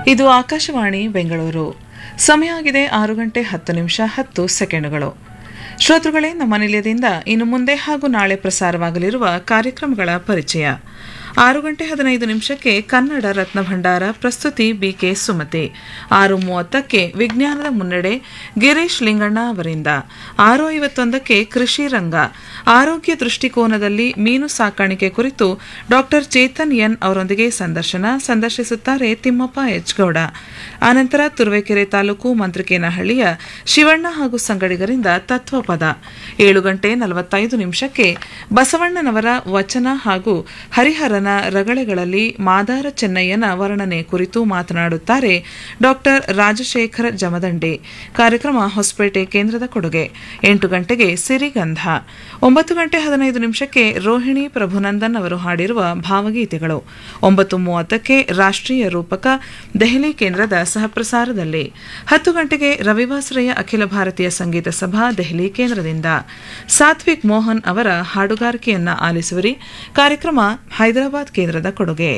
ಇದು ಆಕಾಶವಾಣಿ ಬೆಂಗಳೂರು ಸಮಯ ಆಗಿದೆ ಆರು ಗಂಟೆ ಹತ್ತು ನಿಮಿಷ ಹತ್ತು ಸೆಕೆಂಡುಗಳು ಶ್ರೋತೃಗಳೇ ನಮ್ಮ ನಿಲಯದಿಂದ ಇನ್ನು ಮುಂದೆ ಹಾಗೂ ನಾಳೆ ಪ್ರಸಾರವಾಗಲಿರುವ ಕಾರ್ಯಕ್ರಮಗಳ ಪರಿಚಯ ಆರು ಗಂಟೆ ಹದಿನೈದು ನಿಮಿಷಕ್ಕೆ ಕನ್ನಡ ರತ್ನ ಭಂಡಾರ ಪ್ರಸ್ತುತಿ ಬಿಕೆ ಸುಮತಿ ಆರು ಮೂವತ್ತಕ್ಕೆ ವಿಜ್ಞಾನದ ಮುನ್ನಡೆ ಗಿರೀಶ್ ಲಿಂಗಣ್ಣ ಅವರಿಂದ ಆರು ಐವತ್ತೊಂದಕ್ಕೆ ಕೃಷಿ ರಂಗ ಆರೋಗ್ಯ ದೃಷ್ಟಿಕೋನದಲ್ಲಿ ಮೀನು ಸಾಕಾಣಿಕೆ ಕುರಿತು ಡಾಕ್ಟರ್ ಚೇತನ್ ಎನ್ ಅವರೊಂದಿಗೆ ಸಂದರ್ಶನ ಸಂದರ್ಶಿಸುತ್ತಾರೆ ತಿಮ್ಮಪ್ಪ ಎಚ್ ಗೌಡ ಆನಂತರ ತುರುವೇಕೆರೆ ತಾಲೂಕು ಮಂತ್ರಿಕೇನಹಳ್ಳಿಯ ಶಿವಣ್ಣ ಹಾಗೂ ಸಂಗಡಿಗರಿಂದ ತತ್ವಪದ ಏಳು ಗಂಟೆ ನಲವತ್ತೈದು ನಿಮಿಷಕ್ಕೆ ಬಸವಣ್ಣನವರ ವಚನ ಹಾಗೂ ಹರಿಹರನ ರಗಳೆಗಳಲ್ಲಿ ಮಾದಾರ ಚೆನ್ನಯ್ಯನ ವರ್ಣನೆ ಕುರಿತು ಮಾತನಾಡುತ್ತಾರೆ ಡಾಕ್ಟರ್ ರಾಜಶೇಖರ ಜಮದಂಡೆ ಕಾರ್ಯಕ್ರಮ ಹೊಸಪೇಟೆ ಕೇಂದ್ರದ ಕೊಡುಗೆ ಎಂಟು ಗಂಟೆಗೆ ಸಿರಿಗಂಧ ಒಂಬತ್ತು ಗಂಟೆ ಹದಿನೈದು ನಿಮಿಷಕ್ಕೆ ರೋಹಿಣಿ ಪ್ರಭುನಂದನ್ ಅವರು ಹಾಡಿರುವ ಭಾವಗೀತೆಗಳು ಒಂಬತ್ತು ಮೂವತ್ತಕ್ಕೆ ರಾಷ್ಟ್ರೀಯ ರೂಪಕ ದೆಹಲಿ ಕೇಂದ್ರದ ಸಹಪ್ರಸಾರದಲ್ಲಿ ಹತ್ತು ಗಂಟೆಗೆ ರವಿವಾಸರೆಯ ಅಖಿಲ ಭಾರತೀಯ ಸಂಗೀತ ಸಭಾ ದೆಹಲಿ ಕೇಂದ್ರದಿಂದ ಸಾತ್ವಿಕ್ ಮೋಹನ್ ಅವರ ಹಾಡುಗಾರಿಕೆಯನ್ನ ಆಲಿಸುವರಿ ಕಾರ್ಯಕ್ರಮ ಹೈದರಾಬಾದ್ ಕೇಂದ್ರದ ಕೊಡುಗೆ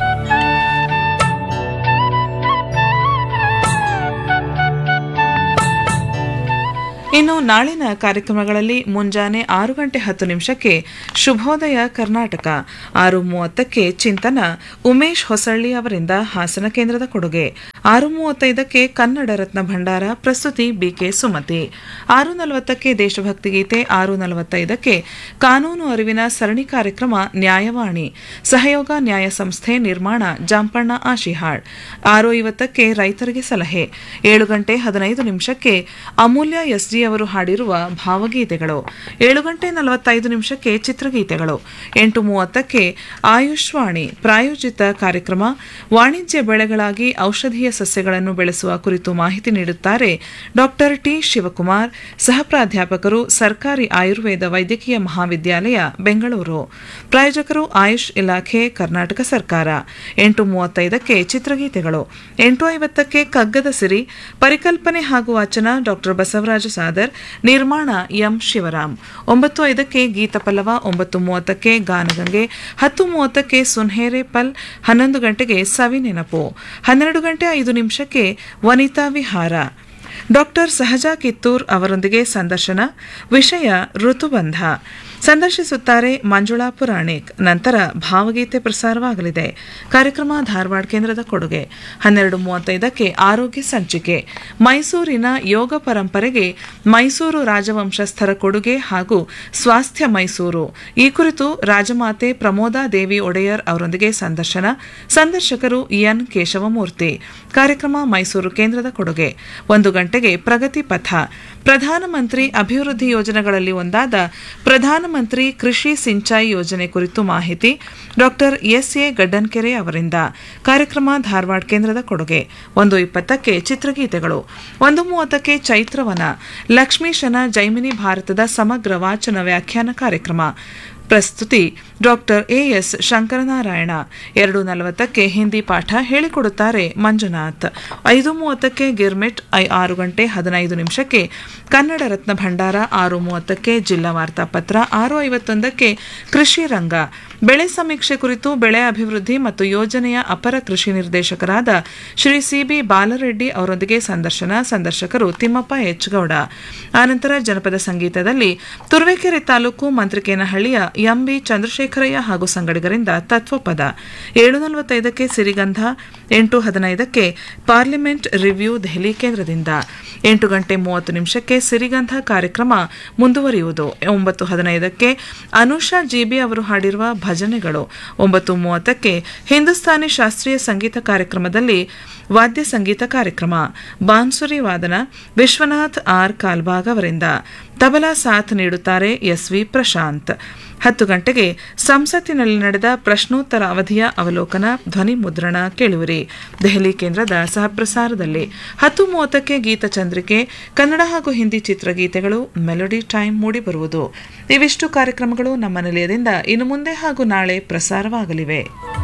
ಇನ್ನು ನಾಳಿನ ಕಾರ್ಯಕ್ರಮಗಳಲ್ಲಿ ಮುಂಜಾನೆ ಆರು ಗಂಟೆ ಹತ್ತು ನಿಮಿಷಕ್ಕೆ ಶುಭೋದಯ ಕರ್ನಾಟಕ ಆರು ಮೂವತ್ತಕ್ಕೆ ಚಿಂತನ ಉಮೇಶ್ ಹೊಸಳ್ಳಿ ಅವರಿಂದ ಹಾಸನ ಕೇಂದ್ರದ ಕೊಡುಗೆ ಆರು ಮೂವತ್ತೈದಕ್ಕೆ ಕನ್ನಡ ರತ್ನ ಭಂಡಾರ ಪ್ರಸ್ತುತಿ ಬಿಕೆ ಸುಮತಿ ಆರು ನಲವತ್ತಕ್ಕೆ ದೇಶಭಕ್ತಿ ಗೀತೆ ಆರು ನಲವತ್ತೈದಕ್ಕೆ ಕಾನೂನು ಅರಿವಿನ ಸರಣಿ ಕಾರ್ಯಕ್ರಮ ನ್ಯಾಯವಾಣಿ ಸಹಯೋಗ ನ್ಯಾಯ ಸಂಸ್ಥೆ ನಿರ್ಮಾಣ ಜಾಂಪಣ್ಣ ಆಶಿಹಾಳ್ ಆರು ಐವತ್ತಕ್ಕೆ ರೈತರಿಗೆ ಸಲಹೆ ಏಳು ಗಂಟೆ ಹದಿನೈದು ನಿಮಿಷಕ್ಕೆ ಅಮೂಲ್ಯ ಎಸ್ಜಿ ಅವರು ಹಾಡಿರುವ ಭಾವಗೀತೆಗಳು ಏಳು ಗಂಟೆ ನಲವತ್ತೈದು ನಿಮಿಷಕ್ಕೆ ಚಿತ್ರಗೀತೆಗಳು ಎಂಟು ಮೂವತ್ತಕ್ಕೆ ಆಯುಷ್ವಾಣಿ ಪ್ರಾಯೋಜಿತ ಕಾರ್ಯಕ್ರಮ ವಾಣಿಜ್ಯ ಬೆಳೆಗಳಾಗಿ ಔಷಧೀಯ ಸಸ್ಯಗಳನ್ನು ಬೆಳೆಸುವ ಕುರಿತು ಮಾಹಿತಿ ನೀಡುತ್ತಾರೆ ಡಾಕ್ಟರ್ ಟಿ ಶಿವಕುಮಾರ್ ಸಹ ಪ್ರಾಧ್ಯಾಪಕರು ಸರ್ಕಾರಿ ಆಯುರ್ವೇದ ವೈದ್ಯಕೀಯ ಮಹಾವಿದ್ಯಾಲಯ ಬೆಂಗಳೂರು ಪ್ರಾಯೋಜಕರು ಆಯುಷ್ ಇಲಾಖೆ ಕರ್ನಾಟಕ ಸರ್ಕಾರ ಎಂಟು ಮೂವತ್ತೈದಕ್ಕೆ ಚಿತ್ರಗೀತೆಗಳು ಎಂಟು ಐವತ್ತಕ್ಕೆ ಕಗ್ಗದ ಸಿರಿ ಪರಿಕಲ್ಪನೆ ಹಾಗೂ ವಾಚನ ಡಾಕ್ಟರ್ ಬಸವರಾಜ ಸಾದರ್ ನಿರ್ಮಾಣ ಎಂ ಶಿವರಾಮ್ ಒಂಬತ್ತು ಐದಕ್ಕೆ ಗೀತ ಪಲ್ಲವ ಒಂಬತ್ತು ಮೂವತ್ತಕ್ಕೆ ಗಾನಗಂಗೆ ಹತ್ತು ಮೂವತ್ತಕ್ಕೆ ಸುನ್ಹೇರೆ ಪಲ್ ಹನ್ನೊಂದು ಗಂಟೆಗೆ ಸವಿ ನೆನಪು ಹನ್ನೆರಡು ಗಂಟೆ ಐದು ನಿಮಿಷಕ್ಕೆ ವನಿತಾ ವಿಹಾರ ಡಾಕ್ಟರ್ ಸಹಜಾ ಕಿತ್ತೂರ್ ಅವರೊಂದಿಗೆ ಸಂದರ್ಶನ ವಿಷಯ ಋತುಬಂಧ ಸಂದರ್ಶಿಸುತ್ತಾರೆ ಮಂಜುಳಾ ಪುರಾಣಿಕ್ ನಂತರ ಭಾವಗೀತೆ ಪ್ರಸಾರವಾಗಲಿದೆ ಕಾರ್ಯಕ್ರಮ ಧಾರವಾಡ ಕೇಂದ್ರದ ಕೊಡುಗೆ ಹನ್ನೆರಡು ಮೂವತ್ತೈದಕ್ಕೆ ಆರೋಗ್ಯ ಸಂಚಿಕೆ ಮೈಸೂರಿನ ಯೋಗ ಪರಂಪರೆಗೆ ಮೈಸೂರು ರಾಜವಂಶಸ್ಥರ ಕೊಡುಗೆ ಹಾಗೂ ಸ್ವಾಸ್ಥ್ಯ ಮೈಸೂರು ಈ ಕುರಿತು ರಾಜಮಾತೆ ಪ್ರಮೋದಾ ದೇವಿ ಒಡೆಯರ್ ಅವರೊಂದಿಗೆ ಸಂದರ್ಶನ ಸಂದರ್ಶಕರು ಎನ್ ಕೇಶವಮೂರ್ತಿ ಕಾರ್ಯಕ್ರಮ ಮೈಸೂರು ಕೇಂದ್ರದ ಕೊಡುಗೆ ಒಂದು ಗಂಟೆಗೆ ಪ್ರಗತಿ ಪಥ ಪ್ರಧಾನಮಂತ್ರಿ ಅಭಿವೃದ್ಧಿ ಯೋಜನೆಗಳಲ್ಲಿ ಒಂದಾದ ಪ್ರಧಾನಮಂತ್ರಿ ಕೃಷಿ ಸಿಂಚಾಯಿ ಯೋಜನೆ ಕುರಿತು ಮಾಹಿತಿ ಡಾಕ್ಟರ್ ಎಸ್ ಎ ಗಡ್ಡನ್ಕೆರೆ ಅವರಿಂದ ಕಾರ್ಯಕ್ರಮ ಧಾರವಾಡ ಕೇಂದ್ರದ ಕೊಡುಗೆ ಒಂದು ಇಪ್ಪತ್ತಕ್ಕೆ ಚಿತ್ರಗೀತೆಗಳು ಒಂದು ಮೂವತ್ತಕ್ಕೆ ಚೈತ್ರವನ ಲಕ್ಷ್ಮೀಶನ ಜೈಮಿನಿ ಭಾರತದ ಸಮಗ್ರ ವಾಚನ ವ್ಯಾಖ್ಯಾನ ಕಾರ್ಯಕ್ರಮ ಪ್ರಸ್ತುತಿ ಡಾಕ್ಟರ್ ಎಎಸ್ ಶಂಕರನಾರಾಯಣ ಎರಡು ನಲವತ್ತಕ್ಕೆ ಹಿಂದಿ ಪಾಠ ಹೇಳಿಕೊಡುತ್ತಾರೆ ಮಂಜುನಾಥ್ ಐದು ಮೂವತ್ತಕ್ಕೆ ಗಿರ್ಮಿಟ್ ಐ ಆರು ಗಂಟೆ ಹದಿನೈದು ನಿಮಿಷಕ್ಕೆ ಕನ್ನಡ ರತ್ನ ಭಂಡಾರ ಆರು ಮೂವತ್ತಕ್ಕೆ ಜಿಲ್ಲಾ ವಾರ್ತಾಪತ್ರ ಆರು ಐವತ್ತೊಂದಕ್ಕೆ ಕೃಷಿ ರಂಗ ಬೆಳೆ ಸಮೀಕ್ಷೆ ಕುರಿತು ಬೆಳೆ ಅಭಿವೃದ್ಧಿ ಮತ್ತು ಯೋಜನೆಯ ಅಪರ ಕೃಷಿ ನಿರ್ದೇಶಕರಾದ ಶ್ರೀ ಸಿಬಿ ಬಾಲರೆಡ್ಡಿ ಅವರೊಂದಿಗೆ ಸಂದರ್ಶನ ಸಂದರ್ಶಕರು ತಿಮ್ಮಪ್ಪ ಎಚ್ ಗೌಡ ಆನಂತರ ಜನಪದ ಸಂಗೀತದಲ್ಲಿ ತುರುವೇಕೆರೆ ತಾಲೂಕು ಮಂತ್ರಿಕೇನಹಳ್ಳಿಯ ಎಂಬಿ ಚಂದ್ರಶೇಖರಯ್ಯ ಹಾಗೂ ಸಂಗಡಿಗರಿಂದ ತತ್ವಪದ ಏಳು ನಲವತ್ತೈದಕ್ಕೆ ಸಿರಿಗಂಧ ಎಂಟು ಹದಿನೈದಕ್ಕೆ ಪಾರ್ಲಿಮೆಂಟ್ ರಿವ್ಯೂ ದೆಹಲಿ ಕೇಂದ್ರದಿಂದ ಎಂಟು ಗಂಟೆ ಮೂವತ್ತು ನಿಮಿಷಕ್ಕೆ ಸಿರಿಗಂಧ ಕಾರ್ಯಕ್ರಮ ಮುಂದುವರಿಯುವುದು ಒಂಬತ್ತು ಹದಿನೈದಕ್ಕೆ ಅನುಷಾ ಜಿಬಿ ಅವರು ಹಾಡಿರುವ ಭಜನೆಗಳು ಒಂಬತ್ತು ಮೂವತ್ತಕ್ಕೆ ಹಿಂದೂಸ್ತಾನಿ ಶಾಸ್ತ್ರೀಯ ಸಂಗೀತ ಕಾರ್ಯಕ್ರಮದಲ್ಲಿ ವಾದ್ಯ ಸಂಗೀತ ಕಾರ್ಯಕ್ರಮ ಬಾನ್ಸುರಿ ವಾದನ ವಿಶ್ವನಾಥ್ ಆರ್ ಕಾಲ್ಬಾಗ್ ಅವರಿಂದ ತಬಲಾ ಸಾಥ್ ನೀಡುತ್ತಾರೆ ಎಸ್ವಿ ಪ್ರಶಾಂತ್ ಹತ್ತು ಗಂಟೆಗೆ ಸಂಸತ್ತಿನಲ್ಲಿ ನಡೆದ ಪ್ರಶ್ನೋತ್ತರ ಅವಧಿಯ ಅವಲೋಕನ ಧ್ವನಿ ಮುದ್ರಣ ಕೇಳುವಿರಿ ದೆಹಲಿ ಕೇಂದ್ರದ ಸಹಪ್ರಸಾರದಲ್ಲಿ ಹತ್ತು ಮೂವತ್ತಕ್ಕೆ ಗೀತಚಂದ್ರಿಕೆ ಕನ್ನಡ ಹಾಗೂ ಹಿಂದಿ ಚಿತ್ರಗೀತೆಗಳು ಮೆಲೋಡಿ ಟೈಮ್ ಮೂಡಿಬರುವುದು ಇವಿಷ್ಟು ಕಾರ್ಯಕ್ರಮಗಳು ನಮ್ಮ ನಿಲಯದಿಂದ ಇನ್ನು ಮುಂದೆ ಹಾಗೂ ನಾಳೆ ಪ್ರಸಾರವಾಗಲಿವೆ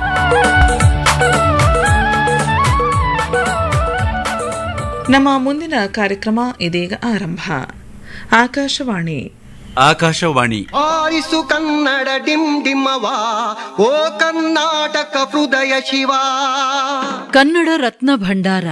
ನಮ್ಮ ಮುಂದಿನ ಕಾರ್ಯಕ್ರಮ ಇದೀಗ ಆರಂಭ ಆಕಾಶವಾಣಿ ಆಕಾಶವಾಣಿ ಆರಿಸು ಕನ್ನಡ ಡಿಮ್ ಡಿಮ್ಮವ ಓ ಕರ್ನಾಟಕ ಹೃದಯ ಶಿವ ಕನ್ನಡ ರತ್ನ ಭಂಡಾರ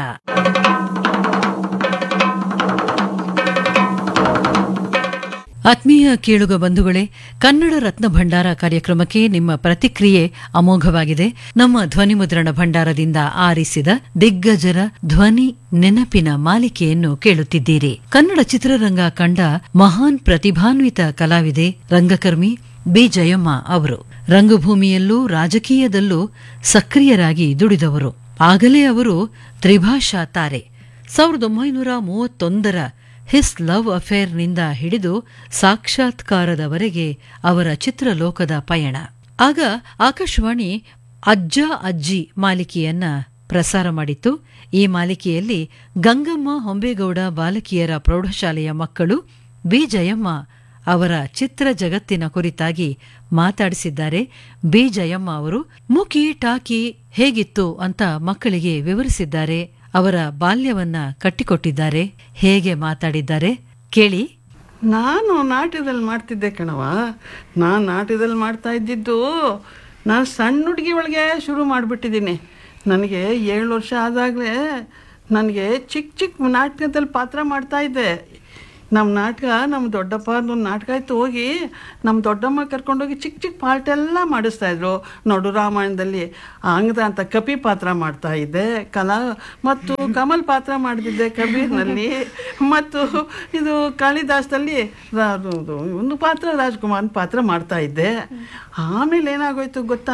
ಆತ್ಮೀಯ ಕೇಳುಗ ಬಂಧುಗಳೇ ಕನ್ನಡ ರತ್ನ ಭಂಡಾರ ಕಾರ್ಯಕ್ರಮಕ್ಕೆ ನಿಮ್ಮ ಪ್ರತಿಕ್ರಿಯೆ ಅಮೋಘವಾಗಿದೆ ನಮ್ಮ ಧ್ವನಿ ಮುದ್ರಣ ಭಂಡಾರದಿಂದ ಆರಿಸಿದ ದಿಗ್ಗಜರ ಧ್ವನಿ ನೆನಪಿನ ಮಾಲಿಕೆಯನ್ನು ಕೇಳುತ್ತಿದ್ದೀರಿ ಕನ್ನಡ ಚಿತ್ರರಂಗ ಕಂಡ ಮಹಾನ್ ಪ್ರತಿಭಾನ್ವಿತ ಕಲಾವಿದೆ ರಂಗಕರ್ಮಿ ಬಿ ಜಯಮ್ಮ ಅವರು ರಂಗಭೂಮಿಯಲ್ಲೂ ರಾಜಕೀಯದಲ್ಲೂ ಸಕ್ರಿಯರಾಗಿ ದುಡಿದವರು ಆಗಲೇ ಅವರು ತ್ರಿಭಾಷಾ ತಾರೆ ಸಾವಿರದ ಒಂಬೈನೂರ ಮೂವತ್ತೊಂದರ ಹಿಸ್ ಲವ್ ಅಫೇರ್ನಿಂದ ಹಿಡಿದು ಸಾಕ್ಷಾತ್ಕಾರದವರೆಗೆ ಅವರ ಚಿತ್ರಲೋಕದ ಪಯಣ ಆಗ ಆಕಾಶವಾಣಿ ಅಜ್ಜ ಅಜ್ಜಿ ಮಾಲಿಕೆಯನ್ನ ಪ್ರಸಾರ ಮಾಡಿತ್ತು ಈ ಮಾಲಿಕೆಯಲ್ಲಿ ಗಂಗಮ್ಮ ಹೊಂಬೇಗೌಡ ಬಾಲಕಿಯರ ಪ್ರೌಢಶಾಲೆಯ ಮಕ್ಕಳು ಬಿ ಜಯಮ್ಮ ಅವರ ಚಿತ್ರ ಜಗತ್ತಿನ ಕುರಿತಾಗಿ ಮಾತಾಡಿಸಿದ್ದಾರೆ ಬಿ ಜಯಮ್ಮ ಅವರು ಮುಖಿ ಟಾಕಿ ಹೇಗಿತ್ತು ಅಂತ ಮಕ್ಕಳಿಗೆ ವಿವರಿಸಿದ್ದಾರೆ ಅವರ ಬಾಲ್ಯವನ್ನ ಕಟ್ಟಿಕೊಟ್ಟಿದ್ದಾರೆ ಹೇಗೆ ಮಾತಾಡಿದ್ದಾರೆ ಕೇಳಿ ನಾನು ನಾಟ್ಯದಲ್ಲಿ ಮಾಡ್ತಿದ್ದೆ ಕಣವ ನಾನು ನಾಟ್ಯದಲ್ಲಿ ಮಾಡ್ತಾ ಇದ್ದಿದ್ದು ನಾನು ಸಣ್ಣ ಹುಡುಗಿ ಒಳಗೆ ಶುರು ಮಾಡಿಬಿಟ್ಟಿದ್ದೀನಿ ನನಗೆ ಏಳು ವರ್ಷ ಆದಾಗಲೇ ನನಗೆ ಚಿಕ್ಕ ಚಿಕ್ಕ ನಾಟಕದಲ್ಲಿ ಪಾತ್ರ ಮಾಡ್ತಾ ಇದ್ದೆ ನಮ್ಮ ನಾಟಕ ನಮ್ಮ ದೊಡ್ಡಪ್ಪ ಒಂದು ನಾಟಕ ಆಯ್ತು ಹೋಗಿ ನಮ್ಮ ದೊಡ್ಡಮ್ಮ ಕರ್ಕೊಂಡೋಗಿ ಚಿಕ್ಕ ಚಿಕ್ಕ ಪಾರ್ಟ್ ಎಲ್ಲ ಮಾಡಿಸ್ತಾ ಇದ್ರು ನೋಡು ರಾಮಾಯಣದಲ್ಲಿ ಅಂಗದ ಅಂತ ಕಪಿ ಪಾತ್ರ ಮಾಡ್ತಾ ಇದ್ದೆ ಕಲಾ ಮತ್ತು ಕಮಲ್ ಪಾತ್ರ ಮಾಡ್ತಿದ್ದೆ ಕಬೀರ್ನಲ್ಲಿ ಮತ್ತು ಇದು ಕಾಳಿದಾಸದಲ್ಲಿ ರಾ- ಇದು ಒಂದು ಪಾತ್ರ ರಾಜ್ಕುಮಾರ್ ಪಾತ್ರ ಮಾಡ್ತಾ ಇದ್ದೆ ಆಮೇಲೆ ಏನಾಗೋಯ್ತು ಗೊತ್ತಾ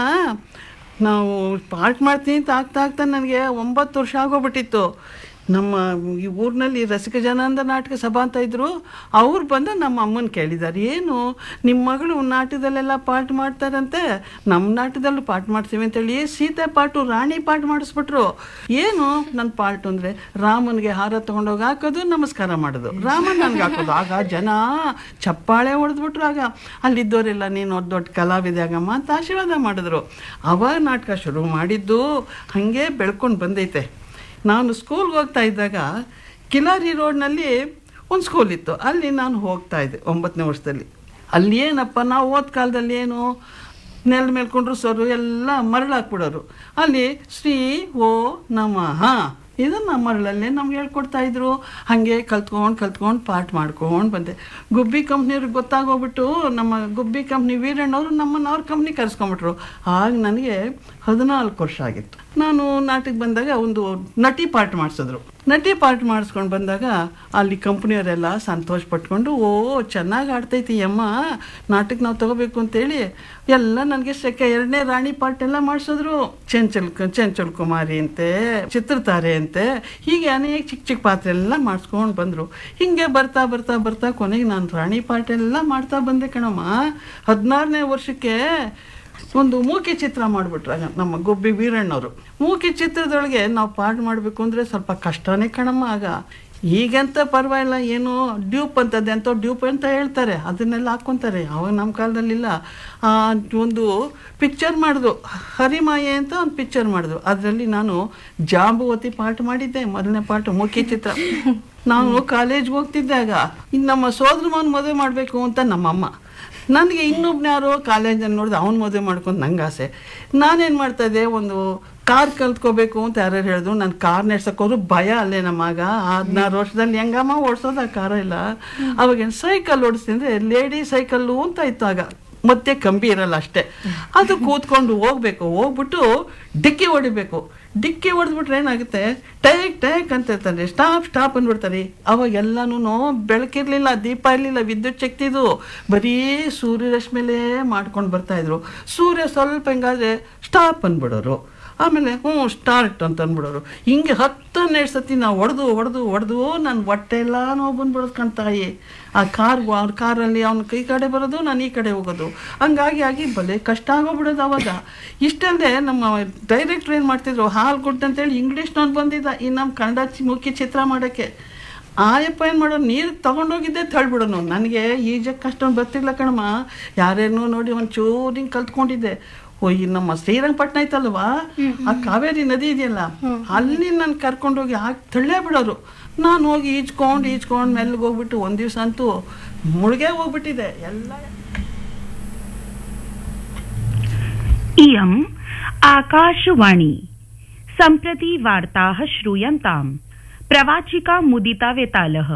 ನಾವು ಪಾರ್ಟ್ ಮಾಡ್ತೀನಿ ಅಂತ ಆಗ್ತಾ ಆಗ್ತಾ ನನಗೆ ಒಂಬತ್ತು ವರ್ಷ ಆಗೋಗ್ಬಿಟ್ಟಿತ್ತು ನಮ್ಮ ಈ ಊರಿನಲ್ಲಿ ರಸಿಕ ಜನಾಂದ ನಾಟಕ ಸಭಾ ಅಂತ ಇದ್ರು ಅವ್ರು ಬಂದು ನಮ್ಮ ಅಮ್ಮನ ಕೇಳಿದ್ದಾರೆ ಏನು ನಿಮ್ಮ ಮಗಳು ನಾಟಕದಲ್ಲೆಲ್ಲ ಪಾಠ ಮಾಡ್ತಾರಂತೆ ನಮ್ಮ ನಾಟಕದಲ್ಲೂ ಪಾಠ ಮಾಡ್ತೀವಿ ಅಂತೇಳಿ ಸೀತೆ ಪಾಟು ರಾಣಿ ಪಾಠ ಮಾಡಿಸ್ಬಿಟ್ರು ಏನು ನನ್ನ ಪಾರ್ಟ್ ಅಂದರೆ ರಾಮನಿಗೆ ಹಾರ ತೊಗೊಂಡೋಗಿ ಹಾಕೋದು ನಮಸ್ಕಾರ ಮಾಡೋದು ರಾಮ ನನಗೆ ಹಾಕೋದು ಆಗ ಜನ ಚಪ್ಪಾಳೆ ಹೊಡೆದ್ಬಿಟ್ರು ಆಗ ಅಲ್ಲಿದ್ದವರೆಲ್ಲ ನೀನು ದೊಡ್ಡ ದೊಡ್ಡ ಕಲಾವಿದೆ ಆಗಮ್ಮ ಅಂತ ಆಶೀರ್ವಾದ ಮಾಡಿದ್ರು ಅವಾಗ ನಾಟಕ ಶುರು ಮಾಡಿದ್ದು ಹಾಗೆ ಬೆಳ್ಕೊಂಡು ಬಂದೈತೆ ನಾನು ಸ್ಕೂಲ್ಗೆ ಹೋಗ್ತಾ ಇದ್ದಾಗ ಕಿಲಾರಿ ರೋಡ್ನಲ್ಲಿ ಒಂದು ಸ್ಕೂಲ್ ಇತ್ತು ಅಲ್ಲಿ ನಾನು ಹೋಗ್ತಾ ಇದ್ದೆ ಒಂಬತ್ತನೇ ವರ್ಷದಲ್ಲಿ ಅಲ್ಲಿ ಏನಪ್ಪ ನಾವು ಓದ್ ಕಾಲದಲ್ಲಿ ಏನು ನೆಲ ಮೇಲ್ಕೊಂಡ್ರು ಸರು ಎಲ್ಲ ಮರಳು ಹಾಕ್ಬಿಡೋರು ಅಲ್ಲಿ ಶ್ರೀ ಓ ನಮಃ ಇದನ್ನು ಮರಳಲ್ಲೇ ನಮ್ಗೆ ಹೇಳ್ಕೊಡ್ತಾ ಇದ್ರು ಹಾಗೆ ಕಲ್ತ್ಕೊಂಡು ಕಲ್ತ್ಕೊಂಡು ಪಾಠ ಮಾಡ್ಕೊಂಡು ಬಂದೆ ಗುಬ್ಬಿ ಕಂಪ್ನಿಯವ್ರಿಗೆ ಗೊತ್ತಾಗೋಗ್ಬಿಟ್ಟು ನಮ್ಮ ಗುಬ್ಬಿ ಕಂಪ್ನಿ ವೀರಣ್ಣವರು ನಮ್ಮನ್ನು ಅವ್ರ ಕಂಪ್ನಿ ಕರೆಸ್ಕೊಂಬಿಟ್ರು ಆಗ ನನಗೆ ಹದಿನಾಲ್ಕು ವರ್ಷ ಆಗಿತ್ತು ನಾನು ನಾಟಕ ಬಂದಾಗ ಒಂದು ನಟಿ ಪಾಠ ಮಾಡಿಸಿದ್ರು ನಟಿ ಪಾಠ ಮಾಡಿಸ್ಕೊಂಡು ಬಂದಾಗ ಅಲ್ಲಿ ಕಂಪ್ನಿಯವರೆಲ್ಲ ಸಂತೋಷ ಪಟ್ಕೊಂಡು ಓ ಚೆನ್ನಾಗಿ ಆಡ್ತೈತಿ ಅಮ್ಮ ನಾಟಕ ನಾವು ತಗೋಬೇಕು ಅಂತೇಳಿ ಎಲ್ಲ ನನಗೆ ಸೆಕೆ ಎರಡನೇ ರಾಣಿ ಪಾಠ ಎಲ್ಲ ಮಾಡಿಸಿದ್ರು ಚಂಚಲ್ ಚಂಚಲ್ ಕುಮಾರಿ ಅಂತೆ ಚಿತ್ರತಾರೆ ಅಂತೆ ಹೀಗೆ ಅನೇಕ ಚಿಕ್ಕ ಚಿಕ್ಕ ಪಾತ್ರ ಎಲ್ಲ ಮಾಡಿಸ್ಕೊಂಡು ಬಂದರು ಹಿಂಗೆ ಬರ್ತಾ ಬರ್ತಾ ಬರ್ತಾ ಕೊನೆಗೆ ನಾನು ರಾಣಿ ಪಾಠ ಎಲ್ಲ ಮಾಡ್ತಾ ಬಂದೆ ಕಣಮ್ಮ ಹದಿನಾರನೇ ವರ್ಷಕ್ಕೆ ಒಂದು ಮೂಕಿ ಚಿತ್ರ ಮಾಡಿಬಿಟ್ರಾಗ ನಮ್ಮ ಗೊಬ್ಬಿ ವೀರಣ್ಣವರು ಮೂಕಿ ಚಿತ್ರದೊಳಗೆ ನಾವು ಪಾಠ ಮಾಡಬೇಕು ಅಂದರೆ ಸ್ವಲ್ಪ ಕಷ್ಟನೇ ಕಣಮ್ಮ ಆಗ ಈಗಂತ ಪರವಾಗಿಲ್ಲ ಏನು ಡ್ಯೂಪ್ ಅಂತದೆ ಅಂತ ಡ್ಯೂಪ್ ಅಂತ ಹೇಳ್ತಾರೆ ಅದನ್ನೆಲ್ಲ ಹಾಕ್ಕೊಂತಾರೆ ಅವಾಗ ನಮ್ಮ ಕಾಲದಲ್ಲಿಲ್ಲ ಆ, ಒಂದು ಪಿಕ್ಚರ್ ಮಾಡಿದ್ರು ಹರಿಮಾಯೆ ಅಂತ ಒಂದು ಪಿಕ್ಚರ್ ಮಾಡಿದ್ರು ಅದರಲ್ಲಿ ನಾನು ಜಾಂಬುವತಿ ಪಾಠ ಮಾಡಿದ್ದೆ ಮೊದಲನೇ ಪಾಠ ಮುಖ್ಯ ಚಿತ್ರ ನಾನು ಕಾಲೇಜ್ಗೆ ಹೋಗ್ತಿದ್ದೆ ಆಗ ಇನ್ನು ನಮ್ಮ ಸೋದರ ಮಗನ ಮದುವೆ ಮಾಡಬೇಕು ಅಂತ ನಮ್ಮಮ್ಮ ನನಗೆ ಇನ್ನೊಬ್ನ ಯಾರೋ ಕಾಲೇಜಲ್ಲಿ ನೋಡಿದೆ ಅವ್ನು ಮದುವೆ ಮಾಡ್ಕೊಂಡು ನಂಗೆ ಆಸೆ ನಾನೇನು ಮಾಡ್ತಾಯಿದ್ದೆ ಒಂದು ಕಾರ್ ಕಲ್ತ್ಕೋಬೇಕು ಅಂತ ಯಾರು ಹೇಳಿದ್ರು ನಾನು ಕಾರ್ ನಡೆಸೋಕೋರು ಭಯ ಅಲ್ಲೇ ನಮ್ಮ ಮಗ ಹದಿನಾರು ವರ್ಷದಲ್ಲಿ ಹೆಂಗಮ್ಮ ಓಡಿಸೋದು ಆ ಕಾರ ಇಲ್ಲ ಅವಾಗೇನು ಸೈಕಲ್ ಓಡಿಸ್ತಿದ್ರೆ ಲೇಡಿ ಸೈಕಲ್ಲು ಅಂತ ಇತ್ತು ಆಗ ಮತ್ತೆ ಕಂಬಿ ಇರಲ್ಲ ಅಷ್ಟೇ ಅದು ಕೂತ್ಕೊಂಡು ಹೋಗ್ಬೇಕು ಹೋಗ್ಬಿಟ್ಟು ಡಿಕ್ಕಿ ಹೊಡಿಬೇಕು ಡಿಕ್ಕಿ ಹೊಡೆದ್ಬಿಟ್ರೆ ಏನಾಗುತ್ತೆ ಟೈಕ್ ಟೈಕ್ ಅಂತ ಇರ್ತಾರೆ ಸ್ಟಾಪ್ ಸ್ಟಾಪ್ ಅಂದ್ಬಿಡ್ತಾರೆ ಅವಾಗ ಎಲ್ಲನೂ ಬೆಳಕಿರ್ಲಿಲ್ಲ ದೀಪ ಇರಲಿಲ್ಲ ವಿದ್ಯುತ್ ಶಕ್ತಿದು ಬರೀ ಸೂರ್ಯರಶ್ಮಿಲೇ ಮಾಡ್ಕೊಂಡು ಬರ್ತಾಯಿದ್ರು ಸೂರ್ಯ ಸ್ವಲ್ಪ ಹೆಂಗಾದ್ರೆ ಸ್ಟಾಪ್ ಅಂದ್ಬಿಡೋರು ಆಮೇಲೆ ಹ್ಞೂ ಸ್ಟಾರ್ಟ್ ಅಂತ ಅಂದ್ಬಿಡೋರು ಹಿಂಗೆ ಹತ್ತು ಹನ್ನೆರಡು ಸತಿ ನಾವು ಹೊಡೆದು ಹೊಡೆದು ಹೊಡೆದು ನನ್ನ ಹೊಟ್ಟೆ ಎಲ್ಲ ನೋವು ಬಂದ್ಬಿಡೋದು ಕಣ್ತಾಯಿ ಆ ಕಾರ್ ಅವ್ರ ಕಾರಲ್ಲಿ ಅವ್ನ ಕೈ ಕಡೆ ಬರೋದು ನಾನು ಈ ಕಡೆ ಹೋಗೋದು ಹಂಗಾಗಿ ಆಗಿ ಬಲೆ ಕಷ್ಟ ಆಗೋಗ್ಬಿಡೋದು ಅವಾಗ ಇಷ್ಟಲ್ಲದೆ ನಮ್ಮ ಡೈರೆಕ್ಟ್ರ್ ಏನು ಮಾಡ್ತಿದ್ರು ಹಾಲು ಗುಡ್ ಅಂತೇಳಿ ಇಂಗ್ಲೀಷ್ನವ್ನು ಬಂದಿದ್ದ ಈ ನಮ್ಮ ಕನ್ನಡ ಚಿ- ಮುಖ್ಯ ಚಿತ್ರ ಮಾಡೋಕ್ಕೆ ಆಯಪ್ಪ ಏನು ಮಾಡೋದು ನೀರು ತೊಗೊಂಡೋಗಿದ್ದೆ ತಳ್ಬಿಡೋನು ನನಗೆ ಈಜಕ್ಕೆ ಅಷ್ಟೊಂದು ಬರ್ತಿರ್ಲಿಲ್ಲ ಕಣಮ್ಮ ಯಾರೇನೋ ನೋಡಿ ಒಂಚೂರು ಹಿಂಗೆ ಕಲ್ತ್ಕೊಂಡಿದ್ದೆ ಓ ಈ ನಮ್ಮ ಶ್ರೀರಂಗಪಟ್ಟಣ ಐತಲ್ವಾ ಆ ಕಾವೇರಿ ನದಿ ಇದೆಯಲ್ಲ ಅಲ್ಲಿ ನಾನು ಕರ್ಕೊಂಡೋಗಿ ಹಾಕಿ ತಳ್ಳೇ ಬಿಡೋರು ನಾನು ಹೋಗಿ ಈಜ್ಕೊಂಡು ಈಜ್ಕೊಂಡು ಮೆಲ್ಲಗೆ ಹೋಗ್ಬಿಟ್ಟು ಒಂದು ದಿವಸ ಅಂತೂ ಮುಳುಗೇ ಹೋಗ್ಬಿಟ್ಟಿದೆ ಎಲ್ಲ इयम् आकाशवाणी सम्प्रति वार्ताः श्रूयन्ताम् प्रवाचिका मुदिता वेतालः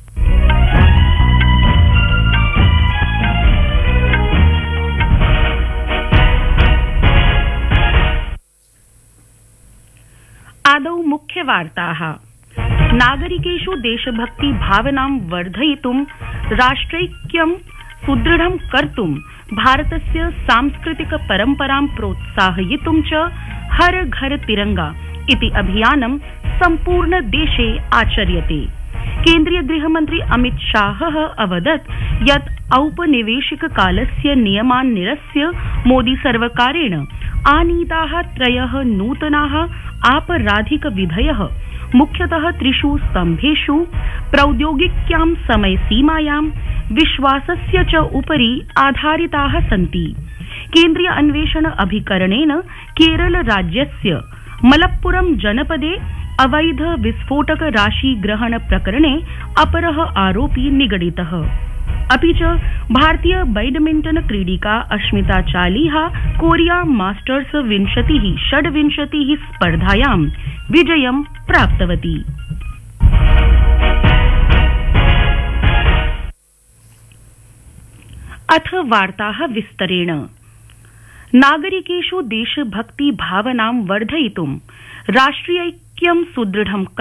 आदौ मुख्यवार्ताः नागरिकेषु देशभक्ति भावनां वर्धयितुं राष्ट्रैक्यं सुदृढं कर्तुं भारतस्य सांस्कृतिक परम्परां प्रोत्साहयितुं च हर घर तिरंगा इति अभियानं सम्पूर्ण देशे आचर्यते केन्द्रीय गृहमन्त्री अमित शाहः अवदत् यत् औपनिवेशिक कालस्य नियमान् निरस्य मोदी सर्वकारेण आनीताः त्रयः नूतनाः आपराधिक विधयः मुख्यतः त्रिषु स्तम्भेषु प्रौद्योगिक्यां समयसीमायां विश्वासस्य च उपरि आधारिताः सन्ति केन्द्रीय अन्वेषण अभिकरणेन केरल राज्यस्य मलप्पुरम जनपदे अवैध विस्फोटक राशि ग्रहण प्रकरणे अपरः आरोपी निगडितः अपि च भारतीय बैडमिण्टन क्रीडिका अश्मिता चालीहा कोरिया मास्टर्स विंशतिः षड्विंशतिः स्पर्धायां विजयं प्राप्तवती अथ वार्ताः विस्तरेण नागरिकेषु देशभक्ति भावनां वर्धयितुं राष्ट्रियैक्यं सुदृढं